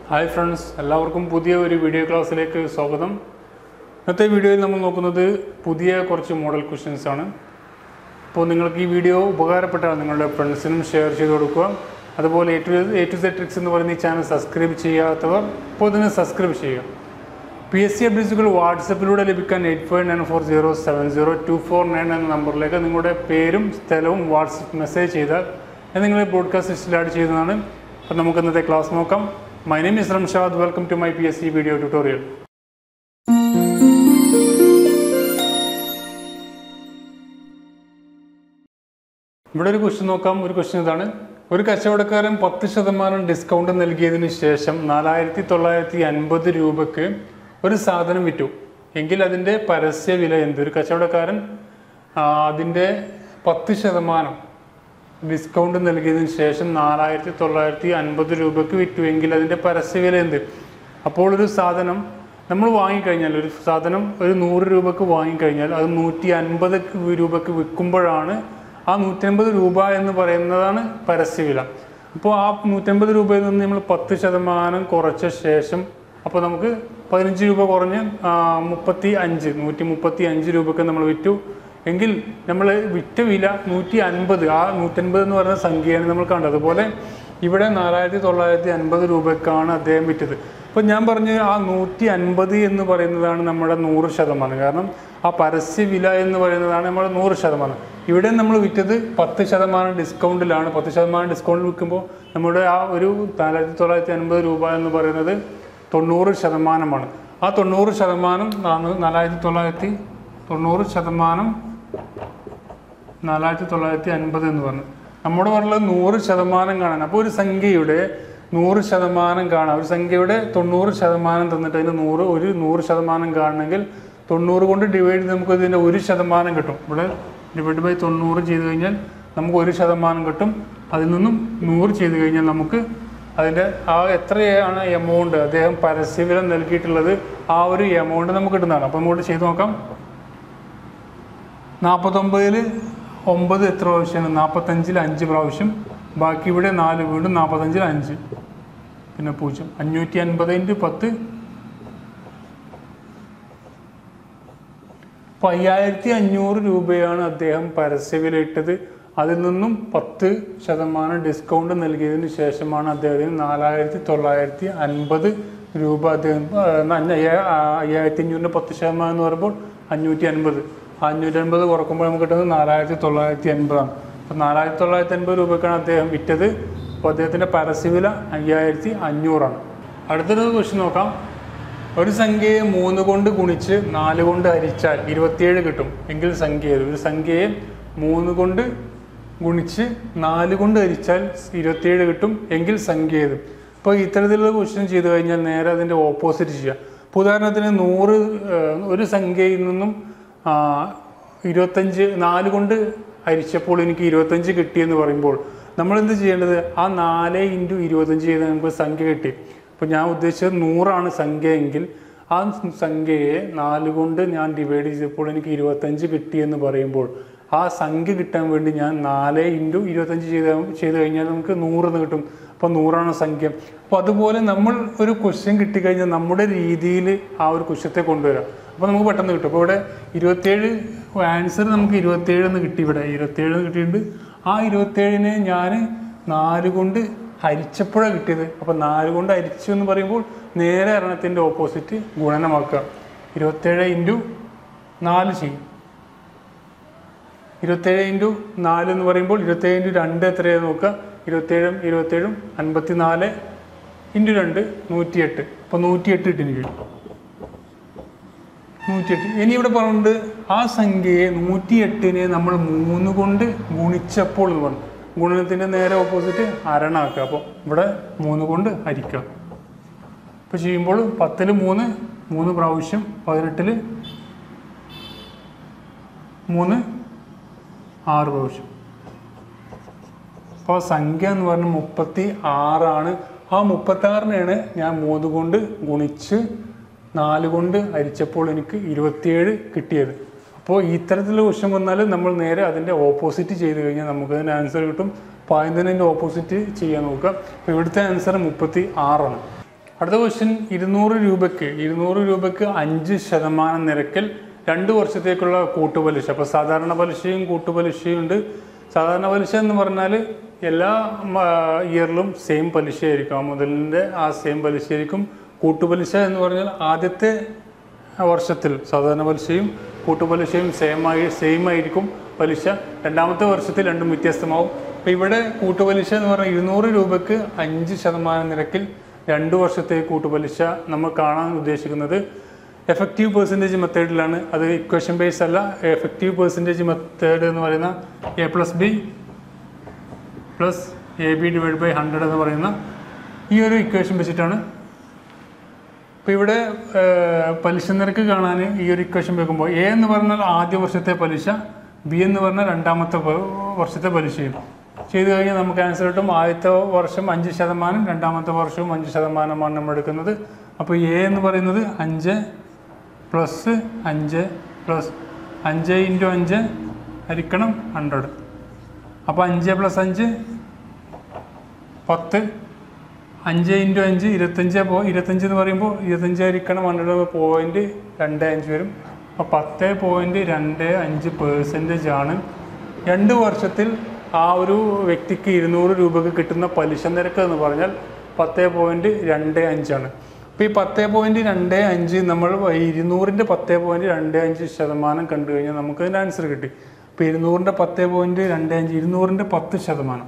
hi friends എല്ലാവർക്കും പുതിയ ഒരു വീഡിയോ ക്ലാസ്സിലേക്ക് സ്വാഗതം ഇന്നത്തെ വീഡിയോയിൽ നമ്മൾ നോക്കുന്നത് പുതിയ കുറച്ച് മോഡൽ ക്വസ്റ്റ്യൻസ് ആണ് അപ്പോൾ നിങ്ങൾക്ക് ഈ വീഡിയോ ഉപകാരപ്പെട്ടാൽ നിങ്ങളുടെ ഫ്രണ്ട്സിനും ഷെയർ ചെയ്ത് കൊടുക്കുക അതുപോലെ A to A to Z tricks എന്ന് പറയുന്ന ഈ ചാനൽ സബ്സ്ക്രൈബ് ചെയ്യാത്തവർ ഇപ്പോൾ തന്നെ സബ്സ്ക്രൈബ് ചെയ്യുക പി എസ് സി അപ്ഡേറ്റ്സുകൾ വാട്സപ്പിലൂടെ ലഭിക്കാൻ eight five nine four zero seven zero two four nine എന്ന നമ്പറിലേക്ക് നിങ്ങളുടെ പേരും സ്ഥലവും വാട്സപ്പ് മെസ്സേജ് ചെയ്താൽ ഞാൻ നിങ്ങളെ ബ്രോഡ്കാസ്റ്റ് ലിസ്റ്റിൽ ആഡ് ചെയ്യുന്നതാണ് അപ്പോൾ നമുക്ക് ഇന്നത്തെ ക്ലാസ് നോക്കാം my name is Ramshad welcome to my P S C video tutorial ഇവിടെ ഒരു ക്വസ്റ്റ്യൻ നോക്കാം ഒരു ക്വസ്റ്റ്യൻ ഇതാണ് ഒരു കച്ചവടക്കാരൻ പത്ത് ശതമാനം ഡിസ്കൗണ്ട് നൽകിയതിന് ശേഷം നാലായിരത്തി തൊള്ളായിരത്തി അൻപത് രൂപക്ക് ഒരു സാധനം വിറ്റു എങ്കിൽ അതിൻ്റെ പരസ്യ വില എന്ത് ഒരു കച്ചവടക്കാരൻ ആ, അതിൻ്റെ പത്ത് ശതമാനം ഡിസ്കൗണ്ട് നൽകിയതിന് ശേഷം നാലായിരത്തി തൊള്ളായിരത്തി അൻപത് രൂപക്ക് വിറ്റു എങ്കിൽ അതിൻ്റെ പരസ്യ വില എന്ത് അപ്പോൾ ഒരു സാധനം നമ്മൾ വാങ്ങിക്കഴിഞ്ഞാൽ ഒരു സാധനം ഒരു നൂറ് രൂപക്ക് വാങ്ങിക്കഴിഞ്ഞാൽ അത് നൂറ്റി അൻപത് രൂപക്ക് വിൽക്കുമ്പോഴാണ് ആ നൂറ്റൻപത് രൂപ എന്ന് പറയുന്നതാണ് പരസ്യവില അപ്പോൾ ആ നൂറ്റൻപത് രൂപയിൽ നിന്ന് നമ്മൾ പത്ത് ശതമാനം കുറച്ച ശേഷം അപ്പോൾ നമുക്ക് പതിനഞ്ച് രൂപ കുറഞ്ഞ് ആ, മുപ്പത്തി അഞ്ച് നൂറ്റി മുപ്പത്തി അഞ്ച് രൂപക്ക് നമ്മൾ വിറ്റു എങ്കിൽ നമ്മൾ വിറ്റ വില നൂറ്റി അൻപത് ആ നൂറ്റൻപത് എന്ന് പറയുന്ന സംഖ്യയാണ് നമ്മൾ കണ്ടത് അതുപോലെ ഇവിടെ നാലായിരത്തി തൊള്ളായിരത്തി അൻപത് രൂപക്കാണ് അദ്ദേഹം വിറ്റത് അപ്പോൾ ഞാൻ പറഞ്ഞു ആ നൂറ്റി അൻപത് എന്ന് പറയുന്നതാണ് നമ്മുടെ നൂറ് ശതമാനം കാരണം ആ പരസ്യ വില എന്ന് പറയുന്നതാണ് നമ്മുടെ നൂറ് ശതമാനം ഇവിടെ നമ്മൾ വിറ്റത് പത്ത് ശതമാനം ഡിസ്കൗണ്ടിലാണ് പത്ത് ശതമാനം ഡിസ്കൗണ്ടിൽ വിൽക്കുമ്പോൾ നമ്മുടെ ആ ഒരു നാലായിരത്തി തൊള്ളായിരത്തി അൻപത് രൂപ എന്ന് പറയുന്നത് തൊണ്ണൂറ് ശതമാനമാണ് ആ തൊണ്ണൂറ് ശതമാനം നാനൂ- നാലായിരത്തി തൊള്ളായിരത്തി തൊണ്ണൂറ് ശതമാനം നാലായിരത്തി തൊള്ളായിരത്തി അൻപത് എന്ന് പറഞ്ഞു നമ്മുടെ പറഞ്ഞത് നൂറ് ശതമാനം കാണാൻ അപ്പോൾ ഒരു സംഖ്യയുടെ നൂറ് ശതമാനം കാണാം ഒരു സംഖ്യയുടെ തൊണ്ണൂറ് ശതമാനം തന്നിട്ട് അതിന് നൂറ് ഒരു നൂറ് ശതമാനം കാണണമെങ്കിൽ തൊണ്ണൂറ് കൊണ്ട് ഡിവൈഡ് ചെയ്ത് നമുക്ക് ഇതിൻ്റെ ഒരു ശതമാനം കിട്ടും ഇവിടെ ഡിവൈഡ് ബൈ തൊണ്ണൂറ് ചെയ്ത് കഴിഞ്ഞാൽ നമുക്ക് ഒരു ശതമാനം കിട്ടും അതിൽ നിന്നും നൂറ് ചെയ്ത് കഴിഞ്ഞാൽ നമുക്ക് അതിൻ്റെ ആ എത്രയാണ് എമൗണ്ട് അദ്ദേഹം പരസ്യവില നൽകിയിട്ടുള്ളത് ആ ഒരു എമൗണ്ട് നമുക്ക് കിട്ടുന്നതാണ് അപ്പോൾ നമുക്ക് ചെയ്ത് നോക്കാം നാൽപ്പത്തൊമ്പതിൽ ഒമ്പത് എത്ര പ്രാവശ്യമാണ് നാൽപ്പത്തഞ്ചിൽ അഞ്ച് പ്രാവശ്യം ബാക്കി ഇവിടെ നാല് വീണ്ടും നാൽപ്പത്തഞ്ചിൽ അഞ്ച് പിന്നെ പൂജ്യം അഞ്ഞൂറ്റി അൻപത് ഇൻറ്റു പത്ത് അപ്പോൾ അയ്യായിരത്തി അഞ്ഞൂറ് രൂപയാണ് അദ്ദേഹം പരസ്യവില ഇട്ടത് അതിൽ നിന്നും പത്ത് ശതമാനം ഡിസ്കൗണ്ട് നൽകിയതിന് ശേഷമാണ് അദ്ദേഹത്തിന് നാലായിരത്തി തൊള്ളായിരത്തി അൻപത് രൂപ അദ്ദേഹം ആ, അഞ്ഞ- അയ്യ- ആ, അയ്യായിരത്തി അഞ്ഞൂറിൻ്റെ പത്ത് ശതമാനം എന്ന് പറയുമ്പോൾ അഞ്ഞൂറ്റി അൻപത് അഞ്ഞൂറ്റി അൻപത് കുറക്കുമ്പോൾ നമുക്ക് കിട്ടുന്നത് നാലായിരത്തി തൊള്ളായിരത്തി അൻപതാണ് അപ്പോൾ നാലായിരത്തി തൊള്ളായിരത്തി അൻപത് രൂപയ്ക്കാണ് അദ്ദേഹം വിറ്റത് അപ്പോൾ അദ്ദേഹത്തിൻ്റെ പരസ്യവില അയ്യായിരത്തി അഞ്ഞൂറാണ് അടുത്തൊരു ക്വസ്റ്റ്യൻ നോക്കാം ഒരു സംഖ്യയെ മൂന്ന് കൊണ്ട് ഗുണിച്ച് നാല് കൊണ്ട് ഹരിച്ചാൽ ഇരുപത്തിയേഴ് കിട്ടും എങ്കിൽ സംഖ്യ ഏത് ഒരു സംഖ്യയെ മൂന്ന് കൊണ്ട് ഗുണിച്ച് നാല് കൊണ്ട് ഹരിച്ചാൽ ഇരുപത്തിയേഴ് കിട്ടും എങ്കിൽ സംഖ്യ ഏത് ഇപ്പോൾ ഇത്തരത്തിലുള്ള ക്വസ്റ്റ്യൻ ചെയ്ത് കഴിഞ്ഞാൽ നേരെ അതിൻ്റെ ഓപ്പോസിറ്റ് ചെയ്യുക ഇപ്പോൾ ഉദാഹരണത്തിന് നൂറ് ഏഹ്, ഒരു സംഖ്യയിൽ നിന്നും ആ, ഇരുപത്തഞ്ച് നാല് കൊണ്ട് ഹരിച്ചപ്പോൾ എനിക്ക് ഇരുപത്തഞ്ച് കിട്ടിയെന്ന് പറയുമ്പോൾ നമ്മൾ എന്ത് ചെയ്യേണ്ടത് ആ നാല് ഇൻറ്റു ഇരുപത്തഞ്ച് ചെയ്ത് നമുക്ക് സംഖ്യ കിട്ടി അപ്പോൾ ഞാൻ ഉദ്ദേശിച്ചത് നൂറാണ് സംഖ്യ എങ്കിൽ ആ സംഖ്യയെ നാല് കൊണ്ട് ഞാൻ ഡിവൈഡ് ചെയ്തപ്പോൾ എനിക്ക് ഇരുപത്തഞ്ച് കിട്ടിയെന്ന് പറയുമ്പോൾ ആ സംഖ്യ കിട്ടാൻ വേണ്ടി ഞാൻ നാല് ഇൻറ്റു ഇരുപത്തഞ്ച് ചെയ്ത് ചെയ്ത് കഴിഞ്ഞാൽ നമുക്ക് നൂറെന്ന് കിട്ടും അപ്പോൾ നൂറാണ് സംഖ്യ അപ്പോൾ അതുപോലെ നമ്മൾ ഒരു ക്വസ്റ്റ്യൻ കിട്ടിക്കഴിഞ്ഞാൽ നമ്മുടെ രീതിയിൽ ആ ഒരു ക്വസ്റ്റ്യത്തെ കൊണ്ടുവരാം അപ്പോൾ നമുക്ക് പെട്ടെന്ന് കിട്ടും അപ്പോൾ ഇവിടെ ഇരുപത്തേഴ് ആൻസർ നമുക്ക് ഇരുപത്തേഴ് എന്ന് കിട്ടി ഇവിടെ ഇരുപത്തേഴ് എന്ന് കിട്ടിയിട്ടുണ്ട് ആ ഇരുപത്തേഴിനെ ഞാൻ നാല് കൊണ്ട് ഹരിച്ചപ്പോഴാണ് കിട്ടിയത് അപ്പോൾ നാല് കൊണ്ട് ഹരിച്ചു എന്ന് പറയുമ്പോൾ നേരെ എണ്ണത്തിൻ്റെ ഓപ്പോസിറ്റ് ഗുണനമാക്കുക ഇരുപത്തേഴ് ഇൻറ്റു നാല് ചെയ്യും ഇരുപത്തേഴ് ഇൻറ്റു നാല് എന്ന് പറയുമ്പോൾ ഇരുപത്തേഴ് ഇൻറ്റു രണ്ട് എത്രയാണ് നോക്കുക ഇരുപത്തേഴും ഇരുപത്തേഴും അൻപത്തി നാല് ഇൻറ്റു രണ്ട് നൂറ്റിയെട്ട് അപ്പോൾ നൂറ്റിയെട്ട് കിട്ടി എനിക്ക് നൂറ്റിയെട്ട് ഇനി ഇവിടെ പറഞ്ഞിട്ടുണ്ട് ആ സംഖ്യയെ നൂറ്റിയെട്ടിനെ നമ്മൾ മൂന്ന് കൊണ്ട് ഗുണിച്ചപ്പോൾ എന്ന് പറഞ്ഞു ഗുണനത്തിൻ്റെ നേരെ ഓപ്പോസിറ്റ് അരണാക്കുക അപ്പോൾ ഇവിടെ മൂന്ന് കൊണ്ട് ഹരിക്കുക ഇപ്പോൾ ചെയ്യുമ്പോൾ പത്തിൽ മൂന്ന് മൂന്ന് പ്രാവശ്യം പതിനെട്ടിൽ മൂന്ന് ആറ് പ്രാവശ്യം അപ്പോൾ സംഖ്യ എന്ന് പറഞ്ഞാൽ മുപ്പത്തി ആറാണ് ആ മുപ്പത്തി ആറിനെയാണ് ഞാൻ മൂന്ന് കൊണ്ട് ഗുണിച്ച് നാല് കൊണ്ട് ഹരിച്ചപ്പോൾ എനിക്ക് ഇരുപത്തിയേഴ് കിട്ടിയത് അപ്പോൾ ഇത്തരത്തിലുള്ള ക്വസ്റ്റ്യൻ വന്നാൽ നമ്മൾ നേരെ അതിൻ്റെ ഓപ്പോസിറ്റ് ചെയ്ത് കഴിഞ്ഞാൽ നമുക്ക് അതിൻ്റെ ആൻസർ കിട്ടും അപ്പോൾ ആദ്യം തന്നെ അതിൻ്റെ ഓപ്പോസിറ്റ് ചെയ്യാൻ നോക്കുക അപ്പോൾ ഇവിടുത്തെ ആൻസർ മുപ്പത്തി ആറാണ് അടുത്ത ക്വസ്റ്റ്യൻ ഇരുന്നൂറ് രൂപയ്ക്ക് ഇരുന്നൂറ് രൂപയ്ക്ക് അഞ്ച് ശതമാനം നിരക്കിൽ രണ്ട് വർഷത്തേക്കുള്ള കൂട്ടുപലിശ അപ്പോൾ സാധാരണ പലിശയും കൂട്ടുപലിശയും ഉണ്ട് സാധാരണ പലിശ എന്ന് പറഞ്ഞാൽ എല്ലാ ഇയറിലും സെയിം പലിശയായിരിക്കും ആ മുതലിൻ്റെ ആ സെയിം പലിശയായിരിക്കും കൂട്ടുപലിശ എന്ന് പറഞ്ഞാൽ ആദ്യത്തെ വർഷത്തിൽ സാധാരണ പലിശയും കൂട്ടുപലിശയും സെയിം ആയി സെയിം ആയിരിക്കും പലിശ രണ്ടാമത്തെ വർഷത്തിൽ രണ്ടും വ്യത്യസ്തമാവും അപ്പോൾ ഇവിടെ കൂട്ടുപലിശ എന്ന് പറഞ്ഞാൽ ഇരുന്നൂറ് രൂപയ്ക്ക് അഞ്ച് ശതമാനം നിരക്കിൽ രണ്ട് വർഷത്തെ കൂട്ടുപലിശ നമ്മൾ കാണാൻ ഉദ്ദേശിക്കുന്നത് എഫക്റ്റീവ് പെർസെൻറ്റേജ് മെത്തേഡിലാണ് അത് ഇക്വേഷൻ ബേസ് അല്ല എഫക്റ്റീവ് പെർസെൻറ്റേജ് മെത്തേഡ് എന്ന് പറയുന്ന A plus B plus A B divide by hundred എന്ന് പറയുന്ന ഈ ഒരു ഇക്വേഷൻ വെച്ചിട്ടാണ് അപ്പോൾ ഇവിടെ ഏഹ്, പലിശ നിരക്ക് കാണാൻ ഈ ഒരു ഇക്വേഷൻ വെക്കുമ്പോൾ എ എന്ന് പറഞ്ഞാൽ ആദ്യ വർഷത്തെ പലിശ ബി എന്ന് പറഞ്ഞാൽ രണ്ടാമത്തെ വ- വർഷത്തെ പലിശയും ചെയ്തു കഴിഞ്ഞാൽ നമുക്ക് ആൻസർ കിട്ടും ആദ്യത്തെ വർഷം അഞ്ച് ശതമാനം രണ്ടാമത്തെ വർഷവും അഞ്ച് ശതമാനമാണ് നമ്മൾ എടുക്കുന്നത് അപ്പോൾ എ എന്ന് പറയുന്നത് അഞ്ച് പ്ലസ് അഞ്ച് പ്ലസ് അഞ്ച് ഇൻറ്റു അഞ്ച് ഹരിക്കണം ഹൺഡ്രഡ് അപ്പോൾ അഞ്ച് പ്ലസ് അഞ്ച് പത്ത് അഞ്ച് ഇൻറ്റു അഞ്ച് ഇരുപത്തഞ്ച് പോ ഇരുപത്തഞ്ച് എന്ന് പറയുമ്പോൾ ഇരുപത്തഞ്ച് ഹരിക്കണം ഹൺഡ്രഡ് പോയിൻറ്റ് രണ്ട് അഞ്ച് വരും അപ്പോൾ പത്ത് പോയിൻറ്റ് രണ്ട് അഞ്ച് പേഴ്സൻറ്റേജ് ആണ് രണ്ട് വർഷത്തിൽ ആ ഒരു വ്യക്തിക്ക് ഇരുന്നൂറ് രൂപക്ക് കിട്ടുന്ന പലിശ നിരക്ക് എന്ന് പറഞ്ഞാൽ പത്ത് പോയിൻറ്റ് രണ്ട് അഞ്ചാണ് അപ്പോൾ ഈ പത്ത് പോയിൻറ്റ് രണ്ട് അഞ്ച് നമ്മൾ ഇരുന്നൂറിൻ്റെ പത്ത് പോയിൻറ്റ് രണ്ട് അഞ്ച് ശതമാനം കണ്ടു കഴിഞ്ഞാൽ നമുക്ക് അതിൻ്റെ ആൻസർ കിട്ടി അപ്പോൾ ഇരുന്നൂറിൻ്റെ പത്ത് പോയിൻറ്റ് രണ്ട് അഞ്ച് ഇരുന്നൂറിൻ്റെ പത്ത് ശതമാനം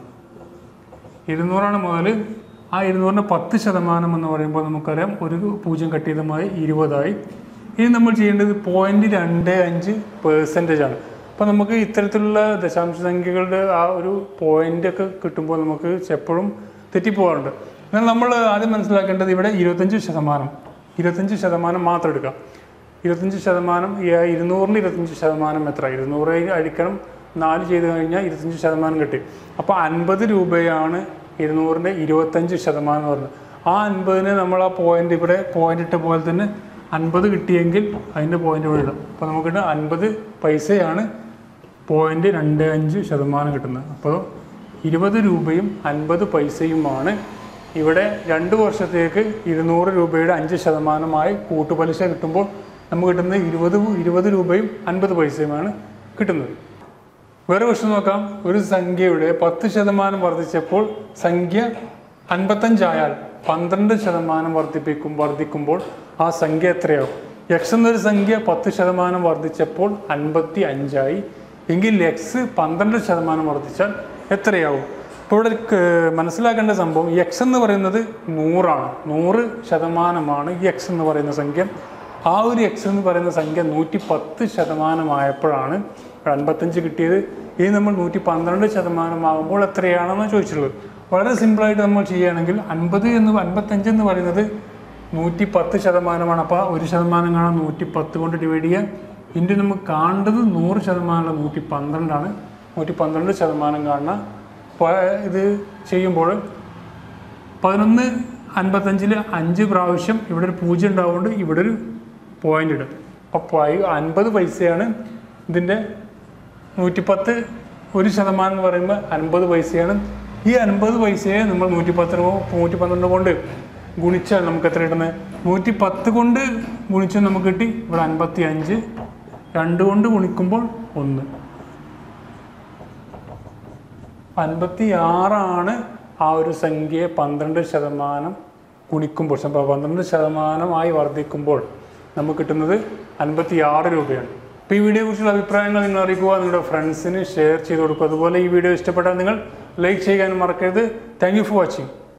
ഇരുന്നൂറാണ് മുതൽ ആ ഇരുന്നൂറിൻ്റെ പത്ത് ശതമാനം എന്ന് പറയുമ്പോൾ നമുക്കറിയാം ഒരു പൂജ്യം കട്ടിയതുമായി ഇരുപതായി ഇനി നമ്മൾ ചെയ്യേണ്ടത് പോയിന്റ് രണ്ട് അഞ്ച് പേഴ്സൻറ്റേജ് ആണ് അപ്പോൾ നമുക്ക് ഇത്തരത്തിലുള്ള ദശാംശ സംഖ്യകളുടെ ആ ഒരു പോയിന്റ് ഒക്കെ കിട്ടുമ്പോൾ നമുക്ക് എപ്പോഴും തെറ്റിപ്പോകാറുണ്ട് എന്നാൽ നമ്മൾ ആദ്യം മനസ്സിലാക്കേണ്ടത് ഇവിടെ ഇരുപത്തഞ്ച് ശതമാനം ഇരുപത്തഞ്ച് ശതമാനം മാത്രം എടുക്കാം ഇരുപത്തഞ്ച് ശതമാനം ഈ ഇരുന്നൂറിന് ഇരുപത്തഞ്ച് ശതമാനം എത്ര ഇരുന്നൂറ് അടിക്കണം നാല് ചെയ്ത് കഴിഞ്ഞാൽ ഇരുപത്തഞ്ച് ശതമാനം കിട്ടി അപ്പോൾ അൻപത് രൂപയാണ് ഇരുന്നൂറിൻ്റെ ഇരുപത്തഞ്ച് ശതമാനം എന്ന് പറഞ്ഞത് ആ അൻപതിന് നമ്മൾ ആ പോയിന്റ് ഇവിടെ പോയിന്റ് ഇട്ട പോലെ തന്നെ അൻപത് കിട്ടിയെങ്കിൽ അതിൻ്റെ പോയിന്റ് ഇവിടെ ഇടാം അപ്പോൾ നമുക്കിട്ട് അൻപത് പൈസയാണ് പോയിന്റ് രണ്ട് അഞ്ച് ശതമാനം കിട്ടുന്നത് അപ്പോൾ ഇരുപത് രൂപയും അൻപത് പൈസയുമാണ് ഇവിടെ രണ്ട് വർഷത്തേക്ക് ഇരുന്നൂറ് രൂപയുടെ അഞ്ച് ശതമാനമായി കൂട്ടുപലിശ കിട്ടുമ്പോൾ നമുക്ക് കിട്ടുന്നത് ഇരുപത് ഇരുപത് രൂപയും അൻപത് പൈസയുമാണ് കിട്ടുന്നത് വേറെ ക്വസ്റ്റ്യൻ നോക്കാം ഒരു സംഖ്യയുടെ പത്ത് ശതമാനം വർദ്ധിച്ചപ്പോൾ സംഖ്യ അൻപത്തഞ്ചായാൽ പന്ത്രണ്ട് ശതമാനം വർദ്ധിപ്പിക്കും വർദ്ധിക്കുമ്പോൾ ആ സംഖ്യ എത്രയാവും എക്സ് എന്നൊരു സംഖ്യ പത്ത് ശതമാനം വർദ്ധിച്ചപ്പോൾ അൻപത്തി അഞ്ചായി എങ്കിൽ എക്സ് പന്ത്രണ്ട് ശതമാനം വർദ്ധിച്ചാൽ എത്രയാവും ഇപ്പോൾ ഇവിടെ ക- മനസ്സിലാക്കേണ്ട സംഭവം എക്സ് എന്ന് പറയുന്നത് നൂറാണ് നൂറ് ശതമാനമാണ് ഈ എക്സ് എന്ന് പറയുന്ന സംഖ്യ ആ ഒരു എക്സ് എന്ന് പറയുന്ന സംഖ്യ നൂറ്റി പത്ത് ശതമാനമായപ്പോഴാണ് ഇവിടെ അൻപത്തഞ്ച് കിട്ടിയത് ഇനി നമ്മൾ നൂറ്റി പന്ത്രണ്ട് ശതമാനമാകുമ്പോൾ എത്രയാണെന്ന് ചോദിച്ചുള്ളത് വളരെ സിമ്പിളായിട്ട് നമ്മൾ ചെയ്യുകയാണെങ്കിൽ അൻപത് എന്ന് അൻപത്തഞ്ച് എന്ന് പറയുന്നത് നൂറ്റി പത്ത് ശതമാനമാണ് അപ്പോൾ ഒരു ശതമാനം കാണാൻ നൂറ്റി പത്ത് കൊണ്ട് ഡിവൈഡ് ചെയ്യുക ഇൻ്റെ നമുക്ക് കാണേണ്ടത് നൂറ് ശതമാനമുള്ള നൂറ്റി പന്ത്രണ്ടാണ് നൂറ്റി പന്ത്രണ്ട് ശതമാനം കാണുന്ന അപ്പോൾ ഇത് ചെയ്യുമ്പോൾ പതിനൊന്ന് അൻപത്തഞ്ചിൽ അഞ്ച് പ്രാവശ്യം ഇവിടെ ഒരു പൂജ്യം ഉണ്ടാവുകൊണ്ട് ഇവിടെ ഒരു പോയിന്റ് ഇടും അപ്പോൾ അൻപത് പൈസയാണ് ഇതിൻ്റെ നൂറ്റിപ്പത്ത് ഒരു ശതമാനം എന്ന് പറയുമ്പോൾ അൻപത് പൈസയാണ് ഈ അൻപത് പൈസയെ നമ്മൾ നൂറ്റി പത്ത് നൂറ്റി പന്ത്രണ്ട് കൊണ്ട് ഗുണിച്ചാൽ നമുക്ക് എത്ര കിട്ടുന്നത് നൂറ്റി പത്ത് കൊണ്ട് ഗുണിച്ചാൽ നമുക്ക് കിട്ടി ഇവിടെ അൻപത്തി അഞ്ച് രണ്ട് കൊണ്ട് ഗുണിക്കുമ്പോൾ ഒന്ന് അൻപത്തി ആറാണ് ആ ഒരു സംഖ്യയെ പന്ത്രണ്ട് ശതമാനം ഗുണിക്കുമ്പോൾ സ- പന്ത്രണ്ട് ശതമാനമായി വർദ്ധിക്കുമ്പോൾ നമുക്ക് കിട്ടുന്നത് അൻപത്തി ആറ് രൂപയാണ് അപ്പോൾ ഈ വീഡിയോയെ കുറിച്ചുള്ള അഭിപ്രായങ്ങൾ നിങ്ങൾ അറിയിക്കുക നിങ്ങളുടെ ഫ്രണ്ട്സിന് ഷെയർ ചെയ്ത് കൊടുക്കുക അതുപോലെ ഈ വീഡിയോ ഇഷ്ടപ്പെട്ടാൽ നിങ്ങൾ ലൈക്ക് ചെയ്യാനും മറക്കരുത് താങ്ക് യു ഫോർ വാച്ചിങ്